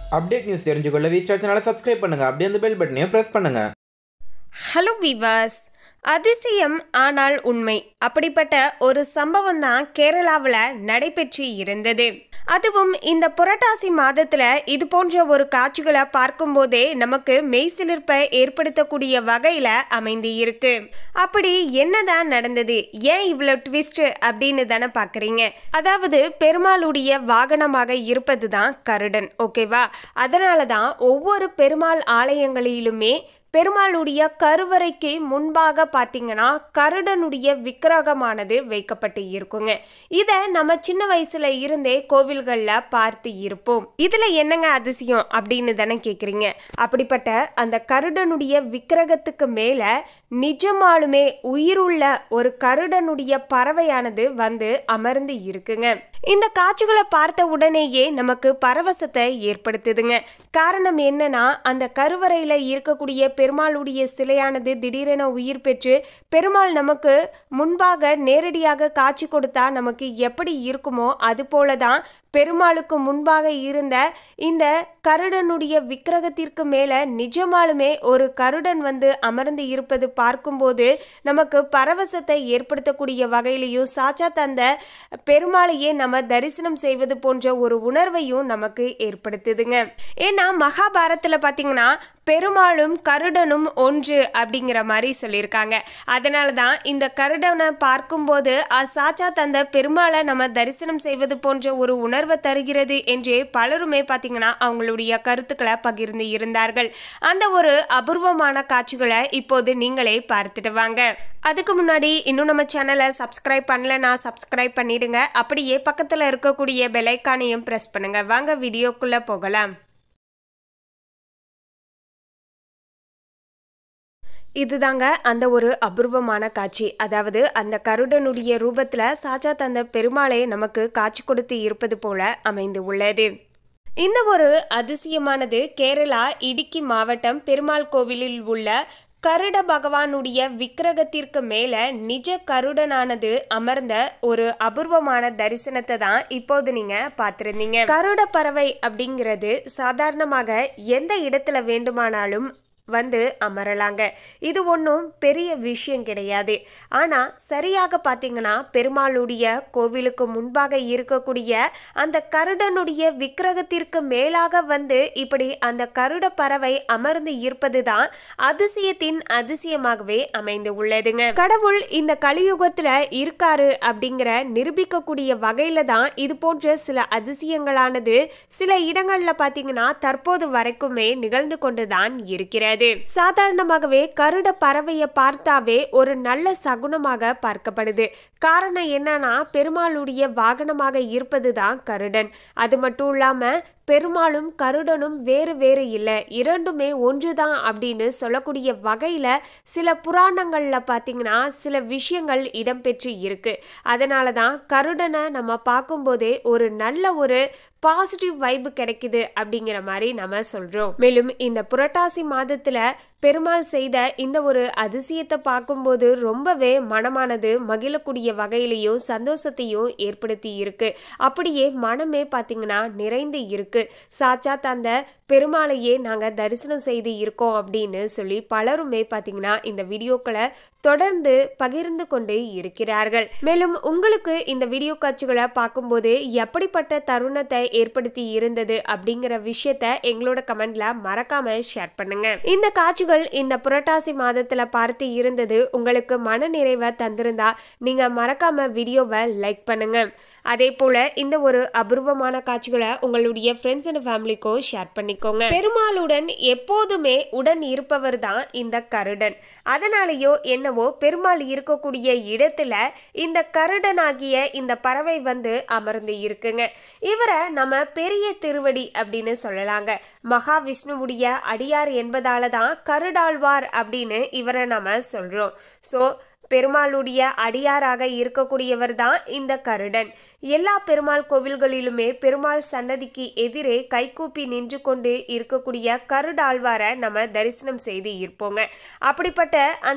update news தெரிஞ்சுக்கொள்ள V star சேனலை subscribe பண்ணுங்கள் அப்படியே அந்த பெல் பட்டனையும் ப்ரெஸ் பண்ணுங்கள் ஹலோ விவாஸ் அதிசயம் ஆனால் உண்மை அப்படிப்பட்ட ஒரு சம்பவம் தான் கேரளாவில் நடைபெற்று இருந்தது அதுவும் இந்த புரட்டாசி மாதத்துல இது போன்ற ஒரு காட்சிகளை பார்க்கும்போதே நமக்கு மெய்சிலிர்ப்பை ஏற்படுத்தக்கூடிய வகையில அமைந்து இருக்கு அப்படி என்னதான் நடந்தது ஏன் இவ்வளவு ட்விஸ்ட் அப்படின்னு தானே பாக்குறீங்க அதாவது பெருமாளுடைய வாகனமாக இருப்பது தான் கருடன் ஓகேவா அதனால தான் ஒவ்வொரு பெருமாள் ஆலயங்களிலுமே பெருமாளுடைய கருவறைக்கு முன்பாக பார்த்தீங்கன்னா கருடனுடைய விக்கிரகமானது வைக்கப்பட்டு இருக்குங்க இதை நம்ம சின்ன வயசுல இருந்தே கோவில்களில் பார்த்து இருப்போம் இதுல என்னங்க அதிசயம் அப்படின்னு தானே கேட்குறீங்க அப்படிப்பட்ட அந்த கருடனுடைய விக்கிரகத்துக்கு மேல நிஜமாலுமே உயிருள்ள ஒரு கருடனுடைய பறவையானது வந்து அமர்ந்து இருக்குங்க இந்த காட்சிகளை பார்த்த உடனேயே நமக்கு பரவசத்தை ஏற்படுத்துதுங்க காரணம் என்னன்னா அந்த கருவறையில இருக்கக்கூடிய பெருமாளுடைய சிலையானது திடீரென உயிர் பெற்று பெருமாள் நமக்கு முன்பாக நேரடியாக காட்சி கொடுத்தா நமக்கு எப்படி இருக்குமோ அது போலதான் பெருமாளுக்கு முன்பாக இருந்த இந்த கருடனுடைய விக்கிரகத்திற்கு மேல நிஜமாலுமே ஒரு கருடன் வந்து அமர்ந்து இருப்பது பார்க்கும்போது நமக்கு பரவசத்தை ஏற்படுத்தக்கூடிய வகையிலையும் சாச்சா தந்த பெருமாளையே நம்ம தரிசனம் செய்வது போன்ற ஒரு உணர்வையும் நமக்கு ஏற்படுத்துதுங்க ஏன்னா மகாபாரத்தில் பார்த்தீங்கன்னா பெருமாளும் கருடனும் ஒன்று அப்படிங்கிற மாதிரி சொல்லியிருக்காங்க அதனால தான் இந்த கருடனை பார்க்கும்போது சாச்சா தந்த பெருமாளை நம்ம தரிசனம் செய்வது போன்ற ஒரு உணர்வை தருகிறது என்றே பலருமே பார்த்தீங்கன்னா அவங்களுடைய கருத்துக்களை பகிர்ந்து இருந்தார்கள் அந்த ஒரு அபூர்வமான காட்சிகளை இப்போது நீங்களே பார்த்துட்டு வாங்க அதுக்கு முன்னாடி இன்னும் நம்ம சேனலை சப்ஸ்கிரைப் பண்ணலனா சப்ஸ்கிரைப் பண்ணிடுங்க அப்படியே பக்கத்தில் இருக்கக்கூடிய பெலைக்கானையும் ப்ரெஸ் பண்ணுங்க வாங்க வீடியோக்குள்ளே போகலாம் இதுதாங்க அந்த ஒரு அபூர்வமான காட்சி அதாவது அந்த கருடனுடைய ரூபத்துல சாஜா தந்த பெருமாளை நமக்கு காட்சி கொடுத்து இருப்பது போல அமைந்து உள்ளது இந்த ஒரு அதிசயமானது கேரளா இடுக்கி மாவட்டம் பெருமாள் கோவிலில் உள்ள கருட பகவானுடைய விக்கிரகத்திற்கு மேல நிஜ கருடனானது அமர்ந்த ஒரு அபூர்வமான தரிசனத்தை தான் இப்போது நீங்க பார்த்திருந்தீங்க கருட பறவை அப்படிங்கிறது சாதாரணமாக எந்த இடத்துல வேண்டுமானாலும் வந்து அமரலாங்க இது ஒன்றும் பெரிய விஷயம் கிடையாது ஆனால் சரியாக பார்த்தீங்கன்னா பெருமாளுடைய கோவிலுக்கு முன்பாக இருக்கக்கூடிய அந்த கருடனுடைய விக்கிரகத்திற்கு மேலாக வந்து இப்படி அந்த கருட பறவை அமர்ந்து இருப்பது தான் அதிசயத்தின் அதிசயமாகவே அமைந்து உள்ளதுங்க கடவுள் இந்த கலியுகத்தில் இருக்காரு அப்படிங்கிற நிரூபிக்கக்கூடிய வகையில தான் இது போன்ற சில அதிசயங்களானது சில இடங்கள்ல பார்த்தீங்கன்னா தற்போது வரைக்குமே நிகழ்ந்து கொண்டுதான் இருக்கிறது கிடையாது சாதாரணமாகவே கருட பறவையை பார்த்தாவே ஒரு நல்ல சகுனமாக பார்க்கப்படுது காரணம் என்னன்னா பெருமாளுடைய வாகனமாக இருப்பதுதான் கருடன் அது மட்டும் இல்லாம பெருமாளும் கருடனும் வேறு வேறு இல்லை இரண்டுமே ஒன்றுதான் அப்படின்னு சொல்லக்கூடிய வகையில் சில புராணங்களில் பார்த்தீங்கன்னா சில விஷயங்கள் இடம்பெற்று இருக்கு அதனால தான் கருடனை நம்ம பார்க்கும்போதே ஒரு நல்ல ஒரு பாசிட்டிவ் வைப்பு கிடைக்குது அப்படிங்கிற மாதிரி நம்ம சொல்கிறோம் மேலும் இந்த புரட்டாசி மாதத்தில் பெருமாள் செய்த இந்த ஒரு அதிசயத்தை பார்க்கும்போது ரொம்பவே மனமானது மகிழக்கூடிய வகையிலையும் சந்தோஷத்தையும் ஏற்படுத்தி இருக்கு அப்படியே மனமே பார்த்தீங்கன்னா நிறைந்து இருக்கு சாட்சாத் அந்த பெருமாளையே நாங்கள் தரிசனம் செய்து இருக்கோம் அப்படின்னு சொல்லி பலருமே பார்த்தீங்கன்னா இந்த வீடியோக்களை தொடர்ந்து பகிர்ந்து கொண்டு இருக்கிறார்கள் மேலும் உங்களுக்கு இந்த வீடியோ காட்சிகளை பார்க்கும்போது எப்படிப்பட்ட தருணத்தை ஏற்படுத்தி இருந்தது அப்படிங்கிற விஷயத்த எங்களோட கமெண்ட்ல மறக்காம ஷேர் பண்ணுங்க இந்த காட்சிகள் இந்த புரட்டாசி மாதத்துல பார்த்து இருந்தது உங்களுக்கு மன நிறைவை தந்திருந்தா நீங்க மறக்காம வீடியோவை லைக் பண்ணுங்க அதே போல இந்த ஒரு அபூர்வமான காட்சிகளை உங்களுடைய ஃப்ரெண்ட்ஸ் அண்ட் ஃபேமிலிக்கும் ஷேர் பண்ணிக்கோங்க பெருமாளுடன் எப்போதுமே உடன் இருப்பவர் தான் இந்த கருடன் அதனாலேயோ என்னவோ பெருமாள் இருக்கக்கூடிய இடத்துல இந்த கருடனாகிய இந்த பறவை வந்து அமர்ந்து இருக்குங்க இவரை நம்ம பெரிய திருவடி அப்படின்னு சொல்லலாங்க மகாவிஷ்ணுவுடைய அடியார் என்பதால தான் கருடாழ்வார் அப்படின்னு இவரை நம்ம சொல்றோம் ஸோ பெருமாளுடைய அடியாராக இருக்கக்கூடியவர் தான் இந்த கருடன் எல்லா பெருமாள் கோவில்களிலுமே பெருமாள் சன்னதிக்கு எதிரே கைகூப்பி நின்று கொண்டு இருக்கக்கூடிய கருடாழ்வாரை நம்ம தரிசனம் செய்து இருப்போங்க அப்படிப்பட்ட அந்த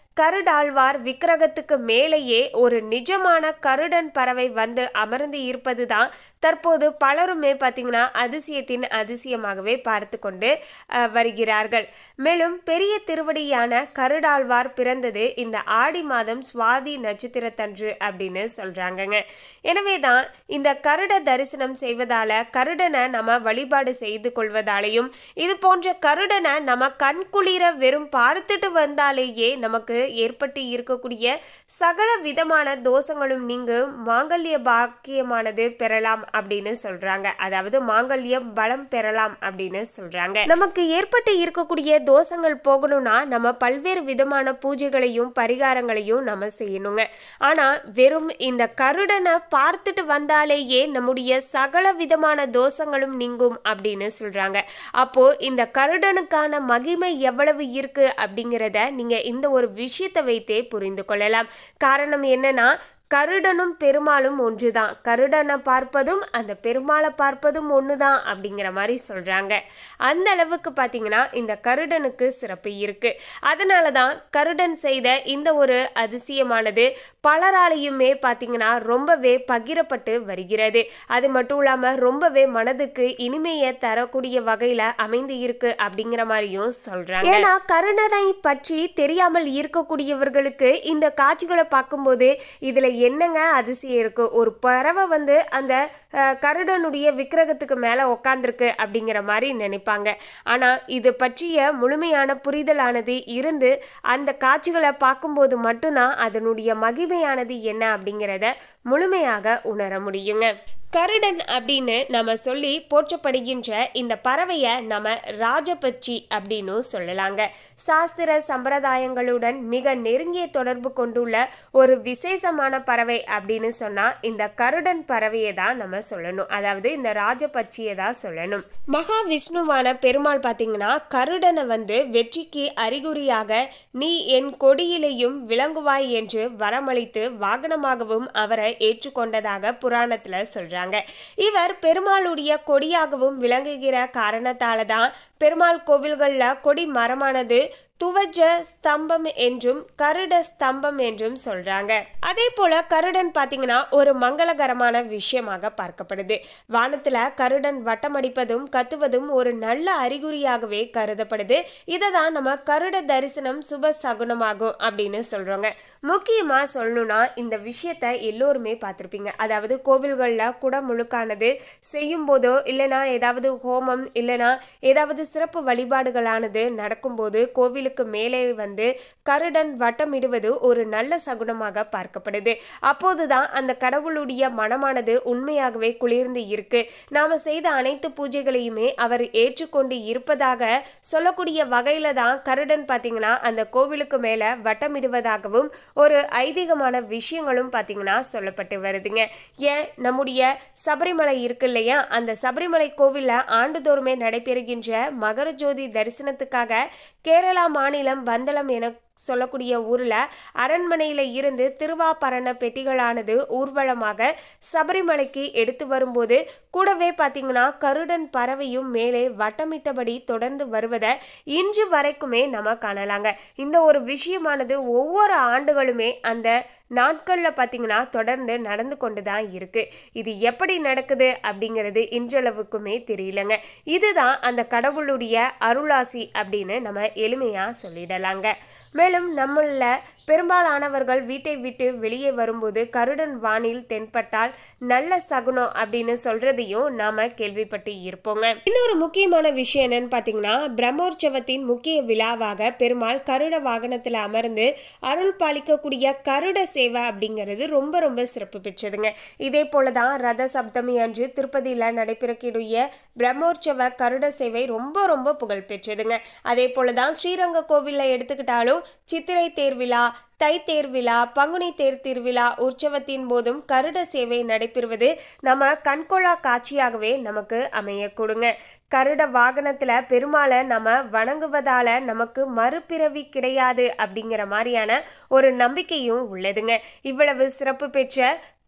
கருடாழ்வார் விக்கிரகத்துக்கு மேலேயே ஒரு நிஜமான கருடன் பறவை வந்து அமர்ந்து இருப்பதுதான் தற்போது பலருமே பார்த்தீங்கன்னா அதிசயத்தின் அதிசயமாகவே பார்த்து கொண்டு அஹ், வருகிறார்கள் மேலும் பெரிய திருவடியான கருடாழ்வார் பிறந்தது இந்த ஆடி மாதம் சுவாதி நட்சத்திரத்தன்று அப்படின்னு சொல்றாங்கங்க எனவே தான் இந்த கருட தரிசனம் செய்வதால கருடனை நம்ம வழிபாடு செய்து கொள்வதாலையும் இது போன்ற கருடனை நம்ம கண்குளிர வெறும் பார்த்துட்டு வந்தாலேயே நமக்கு ஏற்பட்டு இருக்கக்கூடிய சகல விதமான தோஷங்களும் நீங்கும் மாங்கல்ய பாக்கியமானது பெறலாம் அப்படின்னு சொல்றாங்க அதாவது மாங்கல்ய பலம் பெறலாம் அப்படின்னு சொல்றாங்க நமக்கு ஏற்பட்டு இருக்கக்கூடிய தோஷங்கள் போகணும்னா நம்ம பல்வேறு விதமான பூஜைகளையும் பரிகாரங்களையும் நம்ம செய்யணுங்க ஆனா வெறும் இந்த கருடனை பார்த்துட்டு வந்தாலேயே நம்முடைய சகல விதமான தோஷங்களும் நீங்கும் அப்படின்னு சொல்றாங்க அப்போ இந்த கருடனுக்கான மகிமை எவ்வளவு இருக்கு அப்படிங்கிறத நீங்க இந்த ஒரு விஷயத்தை வைத்தே புரிந்து கொள்ளலாம் காரணம் என்னன்னா கருடனும் பெருமாளும் ஒன்றுதான் கருடனை பார்ப்பதும் அந்த பெருமாளை பார்ப்பதும் ஒண்ணுதான் அப்படிங்கிற மாதிரி சொல்றாங்க அந்த அளவுக்கு பார்த்தீங்கன்னா இந்த கருடனுக்கு சிறப்பு இருக்கு அதனால தான் கருடன் செய்த இந்த ஒரு அதிசயமானது பலராலையுமே பார்த்தீங்கன்னா ரொம்பவே பகிரப்பட்டு வருகிறது அது மட்டும் இல்லாம ரொம்பவே மனதுக்கு இனிமையை தரக்கூடிய வகையில அமைந்து இருக்கு அப்படிங்கிற மாதிரியும் சொல்றாங்க ஏன்னா கருணனை பற்றி தெரியாமல் இருக்கக்கூடியவர்களுக்கு இந்த காட்சிகளை பார்க்கும்போது இதுல என்னங்க அதிசயம் இருக்கு ஒரு பறவை வந்து அந்த அஹ், கருடனுடைய விக்கிரகத்துக்கு மேல உக்காந்துருக்கு அப்படிங்கிற மாதிரி நினைப்பாங்க ஆனா இது பற்றிய முழுமையான புரிதலானது இருந்து அந்த காட்சிகளை பார்க்கும்போது மட்டும்தான் அதனுடைய மகிமையானது என்ன அப்படிங்கிறத முழுமையாக உணர முடியுங்க கருடன் அப்படின்னு நம்ம சொல்லி போற்றப்படுகின்ற இந்த பறவையை நம்ம ராஜபட்சி அப்படின்னு சொல்லலாங்க சாஸ்திர சம்பிரதாயங்களுடன் மிக நெருங்கிய தொடர்பு கொண்டுள்ள ஒரு விசேஷமான பறவை அப்படின்னு சொன்னா இந்த கருடன் பறவையை தான் நம்ம சொல்லணும் அதாவது இந்த ராஜபட்சியை தான் சொல்லணும் மகா விஷ்ணுவான பெருமாள் பார்த்தீங்கன்னா கருடனை வந்து வெற்றிக்கு அறிகுறியாக நீ என் கொடியிலையும் விளங்குவாய் என்று வரமளித்து வாகனமாகவும் அவரை ஏற்றுக்கொண்டதாக புராணத்துல சொல்றாங்க இவர் பெருமாளுடைய கொடியாகவும் விளங்குகிற காரணத்தால தான் பெருமாள் கோவில்கள்ல கொடி மரமானது துவஜ ஸ்தம்பம் என்றும் கருட ஸ்தம்பம் என்றும் சொல்றாங்க அதே போல கருடன் பாத்தீங்கன்னா ஒரு மங்களகரமான விஷயமாக பார்க்கப்படுது வானத்துல கருடன் வட்டமடிப்பதும் கத்துவதும் ஒரு நல்ல அறிகுறியாகவே கருதப்படுது இதை தான் நம்ம கருட தரிசனம் சுப சகுனமாகும் அப்படின்னு சொல்றோங்க முக்கியமா சொல்லணும்னா இந்த விஷயத்த எல்லோருமே பார்த்திருப்பீங்க அதாவது கோவில்கள்ல குடமுழுக்கானது செய்யும் போதோ இல்லைனா ஏதாவது ஹோமம் இல்லைனா ஏதாவது சிறப்பு வழிபாடுகளானது நடக்கும்போது கோவிலுக்கு மேலே வந்து கருடன் வட்டமிடுவது ஒரு நல்ல சகுனமாக பார்க்கப்படுது அப்போதுதான் அந்த கடவுளுடைய மனமானது உண்மையாகவே குளிர்ந்து இருக்கு நாம செய்த அனைத்து பூஜைகளையுமே அவர் ஏற்றுக்கொண்டு இருப்பதாக சொல்லக்கூடிய வகையில தான் கருடன் பார்த்தீங்கன்னா அந்த கோவிலுக்கு மேல வட்டமிடுவதாகவும் ஒரு ஐதீகமான விஷயங்களும் பார்த்தீங்கன்னா சொல்லப்பட்டு வருதுங்க ஏன் நம்முடைய சபரிமலை இருக்கு இல்லையா அந்த சபரிமலை கோவில்ல ஆண்டுதோறுமே நடைபெறுகின்ற மகரஜோதி தரிசனத்துக்காக கேரளா மாநிலம் பந்தளம் என சொல்லக்கூடிய ஊர்ல அரண்மனையில இருந்து திருவாபரண பெட்டிகளானது ஊர்வலமாக சபரிமலைக்கு எடுத்து வரும்போது கூடவே பார்த்தீங்கன்னா கருடன் பறவையும் மேலே வட்டமிட்டபடி தொடர்ந்து வருவதை இன்று வரைக்குமே நம்ம காணலாங்க இந்த ஒரு விஷயமானது ஒவ்வொரு ஆண்டுகளுமே அந்த நாட்களில் பார்த்தீங்கன்னா தொடர்ந்து நடந்து கொண்டு தான் இருக்கு இது எப்படி நடக்குது அப்படிங்கிறது இன்றளவுக்குமே தெரியலங்க இதுதான் அந்த கடவுளுடைய அருளாசி அப்படின்னு நம்ம எளிமையாக சொல்லிடலாங்க மேலும் நம்மள பெரும்பாலானவர்கள் வீட்டை விட்டு வெளியே வரும்போது கருடன் வானில் தென்பட்டால் நல்ல சகுனம் அப்படின்னு சொல்றதையும் நாம கேள்விப்பட்டு இருப்போங்க இன்னொரு முக்கியமான விஷயம் என்னன்னு பார்த்தீங்கன்னா பிரம்மோற்சவத்தின் முக்கிய விழாவாக பெருமாள் கருட வாகனத்தில் அமர்ந்து அருள் பாலிக்கக்கூடிய கருட சேவை அப்படிங்கிறது ரொம்ப ரொம்ப சிறப்பு பெற்றதுங்க இதே போல தான் ரத சப்தமி அன்று திருப்பதியில் நடைபெறக்கூடிய பிரம்மோற்சவ கருட சேவை ரொம்ப ரொம்ப புகழ் பெற்றதுங்க அதே போல தான் ஸ்ரீரங்க கோவிலில் எடுத்துக்கிட்டாலும் சித்திரை தேர்விழா தை தேர்விழா பங்குனி தேர் திருவிழா உற்சவத்தின் போதும் கருட சேவை நடைபெறுவது நம்ம கண்கொள்ளா காட்சியாகவே நமக்கு அமைய கொடுங்க கருட வாகனத்துல பெருமாளை நம்ம வணங்குவதால நமக்கு மறுபிறவி கிடையாது அப்படிங்கிற மாதிரியான ஒரு நம்பிக்கையும் உள்ளதுங்க இவ்வளவு சிறப்பு பெற்ற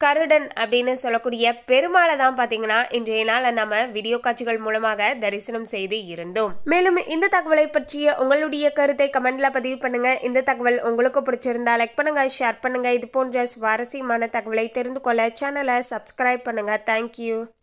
கருடன் அப்படின்னு சொல்லக்கூடிய பெருமாளை தான் பார்த்தீங்கன்னா இன்றைய நாள் நம்ம வீடியோ காட்சிகள் மூலமாக தரிசனம் செய்து இருந்தோம் மேலும் இந்த தகவலை பற்றிய உங்களுடைய கருத்தை கமெண்ட்ல பதிவு பண்ணுங்க இந்த தகவல் உங்களுக்கு பிடிச்சிருந்தா லைக் பண்ணுங்க ஷேர் பண்ணுங்க இது போன்ற சுவாரஸ்யமான தகவலை தெரிந்து கொள்ள சேனலை சப்ஸ்கிரைப் பண்ணுங்க தேங்க்யூ